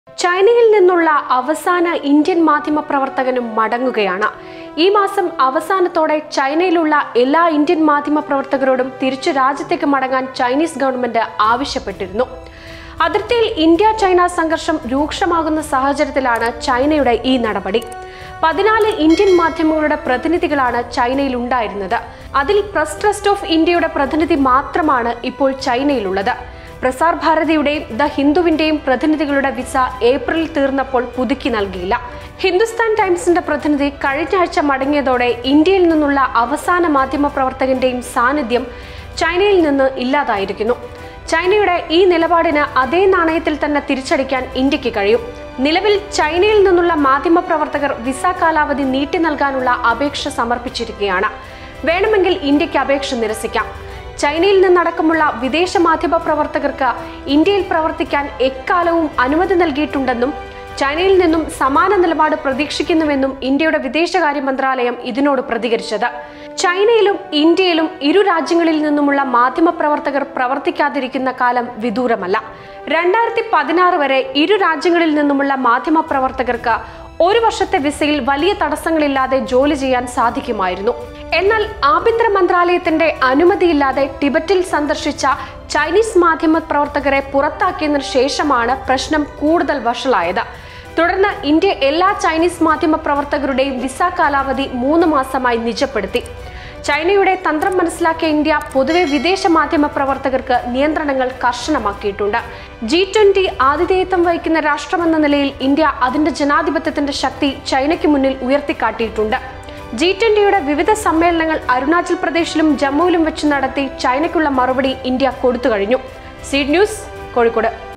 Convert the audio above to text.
ചൈനയിൽ നിന്നുള്ള അവസാന ഇന്ത്യൻ മാധ്യമ പ്രവർത്തകനും മടങ്ങുകയാണ് ഈ മാസം അവസാനത്തോടെ ചൈനയിലുള്ള എല്ലാ ഇന്ത്യൻ മാധ്യമ പ്രവർത്തകരോടും തിരിച്ചു രാജ്യത്തേക്ക് മടങ്ങാൻ ചൈനീസ് ഗവൺമെന്റ് ആവശ്യപ്പെട്ടിരുന്നു അതിർത്തിയിൽ ഇന്ത്യ ചൈന സംഘർഷം രൂക്ഷമാകുന്ന സാഹചര്യത്തിലാണ് ചൈനയുടെ ഈ നടപടി പതിനാല് ഇന്ത്യൻ മാധ്യമങ്ങളുടെ പ്രതിനിധികളാണ് ചൈനയിൽ ഉണ്ടായിരുന്നത് അതിൽ പ്രസ് ട്രസ്റ്റ് ഓഫ് ഇന്ത്യയുടെ പ്രതിനിധി മാത്രമാണ് ഇപ്പോൾ ചൈനയിലുള്ളത് പ്രസാർ ഭാരതിയുടെയും ദ ഹിന്ദുവിന്റെയും പ്രതിനിധികളുടെ വിസ ഏപ്രിലിൽ തീർന്നപ്പോൾ പുതുക്കി നൽകിയില്ല ഹിന്ദുസ്ഥാൻ ടൈംസിന്റെ പ്രതിനിധി കഴിഞ്ഞ ആഴ്ച മടങ്ങിയതോടെ ഇന്ത്യയിൽ നിന്നുള്ള അവസാന മാധ്യമ പ്രവർത്തകന്റെയും സാന്നിധ്യം ചൈനയിൽ നിന്ന് ഇല്ലാതായിരിക്കുന്നു ചൈനയുടെ ഈ നിലപാടിന് അതേ നാണയത്തിൽ തന്നെ തിരിച്ചടിക്കാൻ ഇന്ത്യക്ക് കഴിയും നിലവിൽ ചൈനയിൽ നിന്നുള്ള മാധ്യമ പ്രവർത്തകർ വിസ കാലാവധി നീട്ടി നൽകാനുള്ള അപേക്ഷ സമർപ്പിച്ചിരിക്കുകയാണ് വേണമെങ്കിൽ ഇന്ത്യക്ക് അപേക്ഷ നിരസിക്കാം ചൈനയിൽ നിന്നടക്കമുള്ള വിദേശ മാധ്യമ പ്രവർത്തകർക്ക് ഇന്ത്യയിൽ പ്രവർത്തിക്കാൻ എക്കാലവും അനുമതി നൽകിയിട്ടുണ്ടെന്നും ചൈനയിൽ നിന്നും സമാന നിലപാട് പ്രതീക്ഷിക്കുന്നുവെന്നും ഇന്ത്യയുടെ വിദേശകാര്യ മന്ത്രാലയം ഇതിനോട് പ്രതികരിച്ചത് ചൈനയിലും ഇന്ത്യയിലും ഇരു രാജ്യങ്ങളിൽ നിന്നുമുള്ള മാധ്യമ പ്രവർത്തകർ പ്രവർത്തിക്കാതിരിക്കുന്ന കാലം വിദൂരമല്ല രണ്ടായിരത്തി പതിനാറ് വരെ ഇരു രാജ്യങ്ങളിൽ നിന്നുമുള്ള മാധ്യമ പ്രവർത്തകർക്ക് ഒരു വർഷത്തെ വിസയിൽ വലിയ തടസ്സങ്ങളില്ലാതെ ജോലി ചെയ്യാൻ സാധിക്കുമായിരുന്നു എന്നാൽ ആഭ്യന്തര മന്ത്രാലയത്തിന്റെ അനുമതിയില്ലാതെ ടിബറ്റിൽ സന്ദർശിച്ച ചൈനീസ് മാധ്യമ പ്രവർത്തകരെ പുറത്താക്കിയതിനു ശേഷമാണ് പ്രശ്നം കൂടുതൽ വഷളായത് തുടർന്ന് ഇന്ത്യ എല്ലാ ചൈനീസ് മാധ്യമ പ്രവർത്തകരുടെയും വിസ കാലാവധി മൂന്ന് മാസമായി നിജപ്പെടുത്തി ചൈനയുടെ തന്ത്രം മനസ്സിലാക്കിയ ഇന്ത്യ പൊതുവെ വിദേശ മാധ്യമ പ്രവർത്തകർക്ക് നിയന്ത്രണങ്ങൾ കർശനമാക്കിയിട്ടുണ്ട് ജി ട്വന്റി ആതിഥേയത്വം വഹിക്കുന്ന രാഷ്ട്രമെന്ന നിലയിൽ ഇന്ത്യ അതിന്റെ ജനാധിപത്യത്തിന്റെ ശക്തി ചൈനയ്ക്ക് മുന്നിൽ ഉയർത്തിക്കാട്ടിയിട്ടുണ്ട് ജി ട്വന്റിയുടെ വിവിധ സമ്മേളനങ്ങൾ അരുണാചൽ പ്രദേശിലും ജമ്മുവിലും വെച്ച് നടത്തി ചൈനയ്ക്കുള്ള മറുപടി ഇന്ത്യ കൊടുത്തു കഴിഞ്ഞു സീഡ് ന്യൂസ് കോഴിക്കോട്